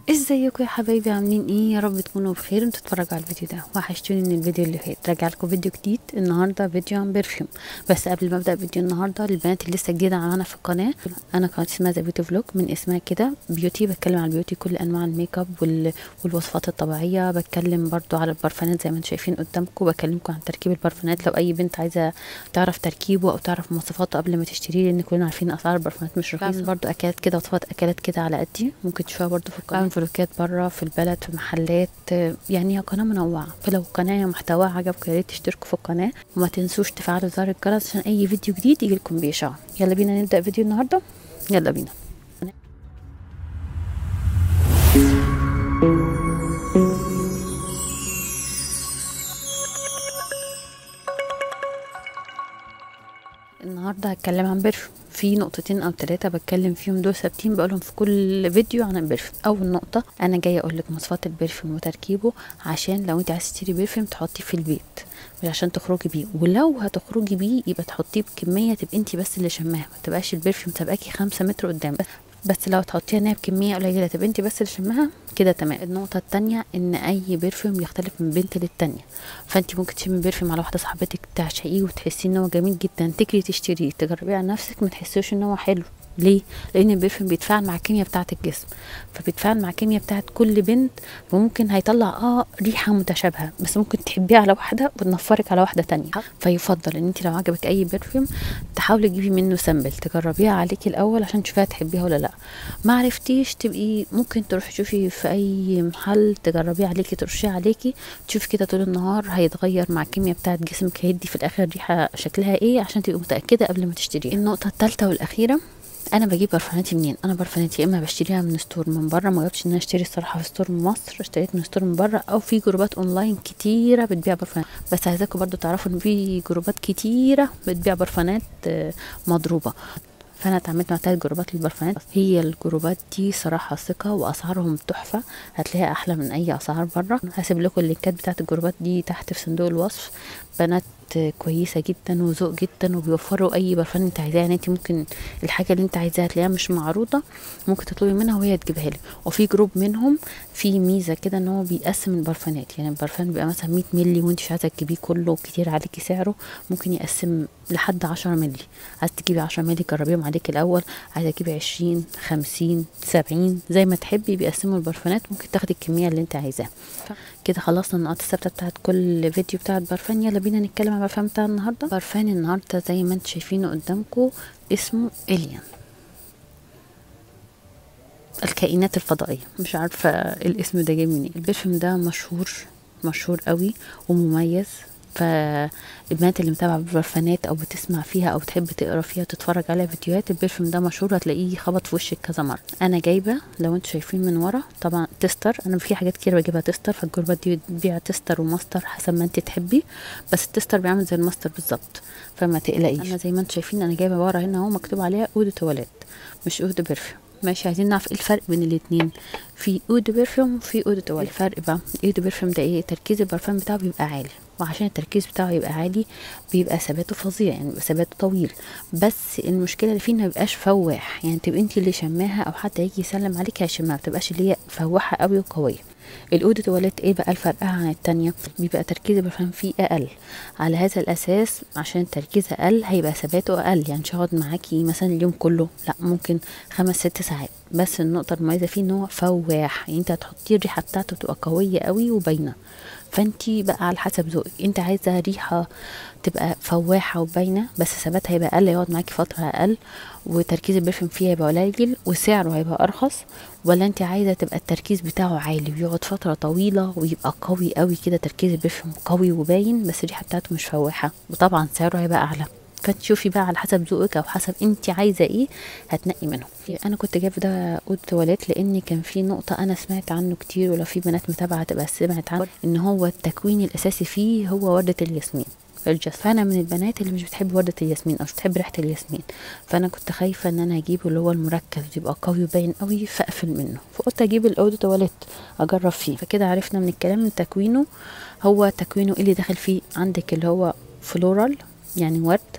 ازيكم يا حبايبي عاملين ايه يا رب تكونوا بخير انتوا تتفرجوا على الفيديو ده وحشتوني من الفيديو اللي فات راجع لكم فيديو جديد النهارده فيديو عن برفيوم بس قبل ما ابدا فيديو النهارده للبنات اللي لسه جديده معانا في القناه انا قناه اسمها ذا بيوتي فلوج من اسمها كده بيوتي بتكلم عن البيوتي كل انواع الميك اب وال... والوصفات الطبيعيه بتكلم برضو على البرفانات زي ما انتم شايفين قدامكم بكلمكم عن تركيب البرفانات لو اي بنت عايزه تعرف تركيبه او تعرف مواصفاته قبل ما تشتريه لان كلنا عارفين اسعار البرفانات مش رخيصه برضو اكلات كده وصفات اكلات كده على قدي ممكن تشوفها برضو في القناه فلوكات بره في البلد في محلات يعني هي قناه منوعه فلو قناه محتواها عجبكم يا ريت تشتركوا في القناه وما تنسوش تفعلوا زر الجرس عشان اي فيديو جديد يجي لكم باشعه يلا بينا نبدا فيديو النهارده يلا بينا النهارده هتكلم عن برفيوم في نقطتين او ثلاثه بتكلم فيهم دول ثابتين بقولهم في كل فيديو عن البرفيوم اول نقطه انا جايه اقول لك مواصفات البرفيوم وتركيبه عشان لو انت عايزه تشتري برفيوم تحطيه في البيت مش عشان تخرجي بيه ولو هتخرجي بيه يبقى تحطيه بكميه تبقى انت بس اللي شماها ما تبقاش البرفيوم تبقاكي خمسة متر قدام بس بس لو تحطيها نايه بكميه قليله تبقى انت بس اللي شمها كده تمام النقطه التانية ان اي برفيوم يختلف من بنت للتانية فانت ممكن تشمي برفيوم على واحده صاحبتك تعشقيه وتحسي ان هو جميل جدا تجري تشتريه تجربيه على نفسك ما تحسيش ان هو حلو ليه لان البرفيوم بيتفاعل مع الكيمياء بتاعه الجسم فبيتفاعل مع الكيمياء بتاعه كل بنت وممكن هيطلع اه ريحه متشابهه بس ممكن تحبيها على واحده وتنفرك على واحده تانية فيفضل ان انت لو عجبك اي برفيوم تحاولي تجيبي منه سامبل تجربيها عليكي الاول عشان تشوفيها تحبيها ولا لا ما عرفتيش تبقي ممكن تروحي تشوفي في اي محل تجربيه عليكي ترشيه عليكي تشوفي كده طول النهار هيتغير مع الكيمياء بتاعه جسمك هيدي في الاخر ريحه شكلها ايه عشان تبقي متاكده قبل ما تشتريه النقطه الثالثه والاخيره انا بجيب برفاناتي منين انا برفاناتي يا اما بشتريها من ستور من بره ما جبتش ان انا اشتري الصراحه في ستور من مصر اشتريت من ستور من بره او في جروبات اونلاين كتيره بتبيع برفانات بس عايزاكم برضو تعرفوا ان في جروبات كتيره بتبيع برفانات مضروبه فانا اتعاملت مع ثلاث جروبات للبرفانات هي الجروبات دي صراحه ثقه واسعارهم تحفه هتلاقيها احلى من اي اسعار بره هسيب لكم اللينكات بتاعت الجروبات دي تحت في صندوق الوصف بنات كويسه جدا وذوق جدا وبيوفروا اي برفان انت عايزاه يعني انت ممكن الحاجه اللي انت عايزاها تلاقيها مش معروضه ممكن تطلبي منها وهي تجيبها لك وفي جروب منهم في ميزه كده ان هو بيقسم البرفانات يعني البرفان بيبقى مثلا 100 مللي وانت مش عايزه تجيبيه كله كتير عليكي سعره ممكن يقسم لحد 10 مللي عايزه تجيبي 10 مللي جربيهم عليك الاول عايزه تجيبي 20 50 70 زي ما تحبي بيقسموا البرفانات ممكن تاخدي الكميه اللي انت عايزاها كده خلصنا النقاط الثابته بتاعت كل فيديو بتاعت برفان يلا بينا نتكلم عن البرفان بتاع النهارده برفان النهارده زي ما انتم شايفينه قدامكم اسمه الين الكائنات الفضائيه مش عارفه الاسم ده جاي منين البرفيوم ده مشهور مشهور قوي ومميز فالبنات اللي متابعه بالبرفانات او بتسمع فيها او تحب تقرا فيها تتفرج على فيديوهات البرفيوم ده مشهور هتلاقيه خبط في وشك كذا مره انا جايبه لو انتوا شايفين من ورا طبعا تستر انا في حاجات كتير بجيبها تستر فالجروبات دي بتبيع تستر وماستر حسب ما انت تحبي بس التستر بيعمل زي الماستر بالظبط فما تقلقيش انا زي ما انتوا شايفين انا جايبه ورا هنا اهو مكتوب عليها اود تواليت مش اود برفيوم ماشي عايزين نعرف ايه الفرق بين الاتنين في اود برفيوم وفي اود تواليت الفرق بقى الاود برفيوم ده ايه تركيز البرفان بتاعه بيبقى عالي وعشان التركيز بتاعه يبقى عالي بيبقى ثباته فظيع يعني بيبقى ثباته طويل بس المشكله اللي فيه انه ميبقاش فواح يعني تبقى انت اللي شماها او حد هيجي يسلم عليك هيشمها ما تبقاش اللي هي فواحه قوي وقويه الاود تواليت ايه بقى الفرقها عن التانية بيبقى تركيز البرفان فيه اقل على هذا الاساس عشان التركيز اقل هيبقى ثباته اقل يعني مش هيقعد معاكي مثلا اليوم كله لا ممكن خمس ست ساعات بس النقطة المميزة فيه ان هو فواح يعني انت هتحطيه الريحة بتاعته تبقى قوية قوي وباينة فانت بقى على حسب ذوقك انت عايزة ريحة تبقى فواحة وباينة بس ثباتها هيبقى اقل يقعد معاكي فترة اقل وتركيز البرفيوم فيها يبقى قليل وسعره هيبقى ارخص ولا انت عايزه تبقى التركيز بتاعه عالي ويقعد فتره طويله ويبقى قوي قوي كده تركيز البرفيوم قوي وباين بس الريحه بتاعته مش فواحه وطبعا سعره هيبقى اعلى فانت شوفي بقى على حسب ذوقك او حسب انت عايزه ايه هتنقي منهم انا كنت جايب ده اود تواليت لان كان في نقطه انا سمعت عنه كتير ولو في بنات متابعه تبقى سمعت عنه ان هو التكوين الاساسي فيه هو ورده الياسمين الجس فانا من البنات اللي مش بتحب ورده الياسمين او مش بتحب ريحه الياسمين فانا كنت خايفه ان انا اجيبه اللي هو المركز يبقى قوي وباين قوي فاقفل منه فقلت اجيب الاود تواليت اجرب فيه فكده عرفنا من الكلام من تكوينه هو تكوينه ايه اللي داخل فيه عندك اللي هو فلورال يعني ورد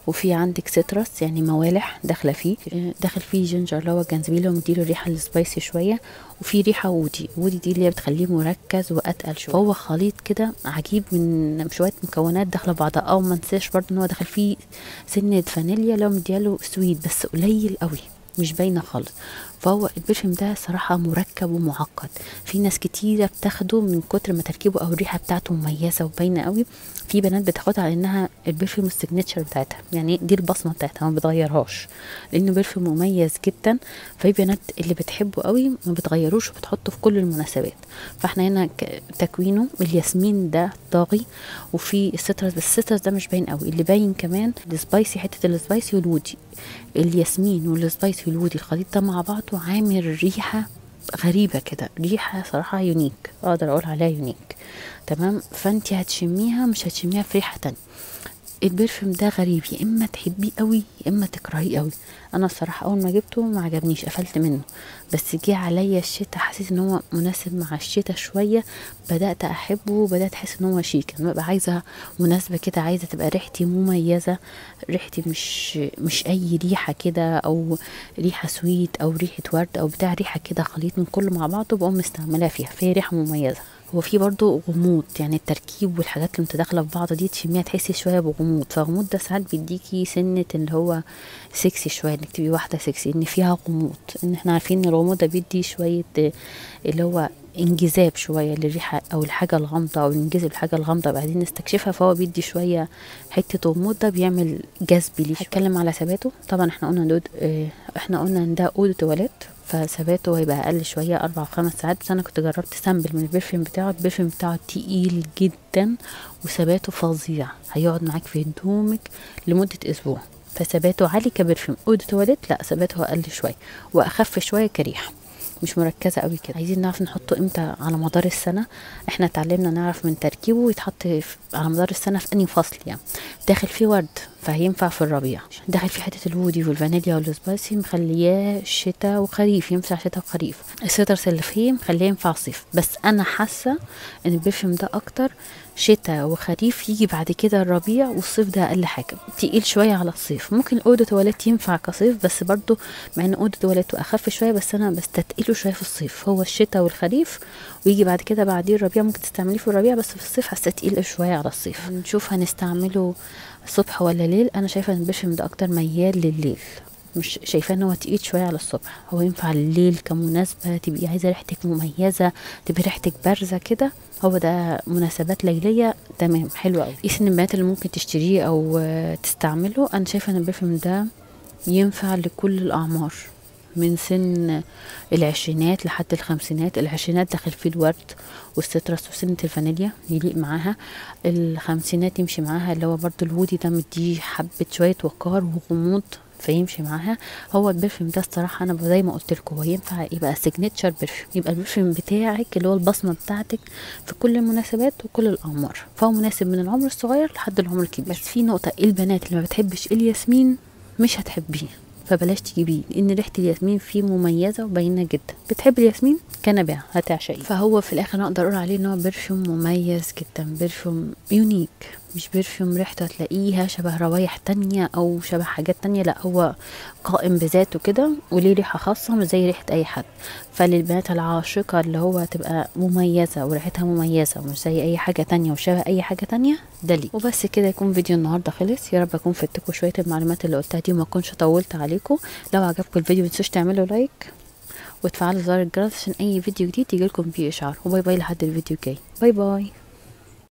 وفي عندك سيترس يعني موالح داخله فيه آه، داخل فيه جينجر اللي هو الجنزبيل ومديله الريحه السبايسي شويه وفي ريحه وودي وودي دي اللي هي بتخليه مركز واتقل شويه فهو خليط كده عجيب من شويه مكونات داخله بعضها او ما ننساش برضه ان هو داخل فيه سنه فانيليا لو مدياله سويت بس قليل قوي مش باينه خالص فهو البرفيوم ده صراحه مركب ومعقد في ناس كتيره بتاخده من كتر ما تركيبه او الريحه بتاعته مميزه وباينه قوي في بنات بتاخدها على انها البرفيوم السيجنتشر بتاعتها يعني دي البصمه بتاعتها ما بتغيرهاش لانه برفيوم مميز جدا ففي بنات اللي بتحبه قوي ما بتغيروش وبتحطه في كل المناسبات فاحنا هنا ك- تكوينه الياسمين ده طاغي وفي السترس بس السترس ده مش باين قوي اللي باين كمان السبايسي حته السبايسي والودي الياسمين والسبايسي والودي الخليط ده مع بعضه عامل ريحه غريبة كده ريحة صراحة يونيك اقدر اقول عليها يونيك تمام فانت هتشميها مش هتشميها في ريحة تانية البرفيوم ده غريب يا اما تحبيه قوي يا اما تكرهيه قوي انا الصراحه اول ما جبته ما عجبنيش قفلت منه بس جه عليا الشتا حسيت ان هو مناسب مع الشتا شويه بدات احبه وبدات احس ان هو شيك انا ببقى عايزه مناسبه كده عايزه تبقى ريحتي مميزه ريحتي مش مش اي ريحه كده او ريحه سويت او ريحه ورد او بتاع ريحه كده خليط من كله مع بعضه بقوم مستعملها فيها فهي ريحه مميزه هو في برضه غموض يعني التركيب والحاجات اللي متداخله في بعض دي تشميها تحسي شويه بغموض فغموض ده ساعات بيديكي سنه اللي هو سكسي شويه انك تبقي واحده سكسي ان فيها غموض ان احنا عارفين ان الغموض ده بيدي شويه آه، اللي هو انجذاب شويه للريحه او الحاجه الغامضه او ننجذب الحاجه الغامضه بعدين نستكشفها فهو بيدي شويه حته غموض ده بيعمل جذب ليه هتكلم على ثباته طبعا احنا قلنا دود اه احنا قلنا ان ده اودو تواليت فثباته هيبقى اقل شويه اربع وخمس ساعات بس انا كنت جربت سامبل من البرفيوم بتاعه البرفيوم بتاعه تقيل جدا وثباته فظيع هيقعد معاك في هدومك لمده اسبوع فثباته عالي كبرفيوم اودو تواليت لا ثباته اقل شويه واخف شويه كريحه مش مركزه قوي كده عايزين نعرف نحطه امتى على مدار السنه احنا اتعلمنا نعرف من تركيبه يتحط في- على مدار السنه في انهي فصل يعني داخل فيه ورد فهينفع في الربيع داخل فيه حته الودي والفانيليا والسبايسي مخلياه شتاء وخريف ينفع شتاء وخريف السيترس اللي فيه مخليه ينفع صيف بس انا حاسه ان البرفيوم ده اكتر شتاء وخريف يجي بعد كده الربيع والصيف ده اقل حاجه تقيل شويه على الصيف ممكن اودو تواليت ينفع كصيف بس برضو مع ان اودو تواليت اخف شويه بس انا بستتقله شويه في الصيف هو الشتاء والخريف ويجي بعد كده بعديه الربيع ممكن تستعمليه في الربيع بس في الصيف حاسه تقيل شويه على الصيف نشوف هنستعمله صبح ولا ليل انا شايفه ان البرفيوم ده اكتر ميال لليل مش شايفاه ان هو تقيل شويه على الصبح هو ينفع الليل كمناسبه تبقي عايزه ريحتك مميزه تبقي ريحتك بارزه كده هو ده مناسبات ليليه تمام حلو قوي ايه سن البنات اللي ممكن تشتريه او آه، تستعمله انا شايفه ان البرفيوم ده ينفع لكل الاعمار من سن العشرينات لحد الخمسينات العشرينات داخل فيه الورد والسترس وسنة الفانيليا يليق معاها الخمسينات يمشي معاها اللي هو برضو الودي ده مديه حبة شوية وقار وغموض فيمشي معاها هو البرفيوم ده الصراحه انا زي ما قلت لكم هو ينفع يبقى سيجنتشر برفيوم يبقى البرفيوم بتاعك اللي هو البصمه بتاعتك في كل المناسبات وكل الاعمار فهو مناسب من العمر الصغير لحد العمر الكبير بس في نقطه البنات اللي ما بتحبش الياسمين مش هتحبيه فبلاش تجيبيه لان ريحه الياسمين فيه مميزه وباينه جدا بتحب الياسمين كنبع هتعشقيه فهو في الاخر نقدر اقول عليه ان هو برفيوم مميز جدا برفيوم يونيك مش برفيوم ريحته تلاقيها شبه روايح تانية او شبه حاجات تانية لا هو قائم بذاته كده وليه ريحة خاصة مش زي ريحة اي حد فللبنات العاشقة اللي هو تبقى مميزة وريحتها مميزة ومش زي اي حاجة تانية وشبه اي حاجة تانية ده ليه وبس كده يكون فيديو النهاردة خلص يا رب اكون فدتكم شوية المعلومات اللي قلتها دي وما اكونش طولت عليكم لو عجبكم الفيديو متنسوش تعملوا لايك وتفعلوا زر الجرس عشان اي فيديو جديد يجيلكم بيه اشعار وباي باي لحد الفيديو الجاي باي باي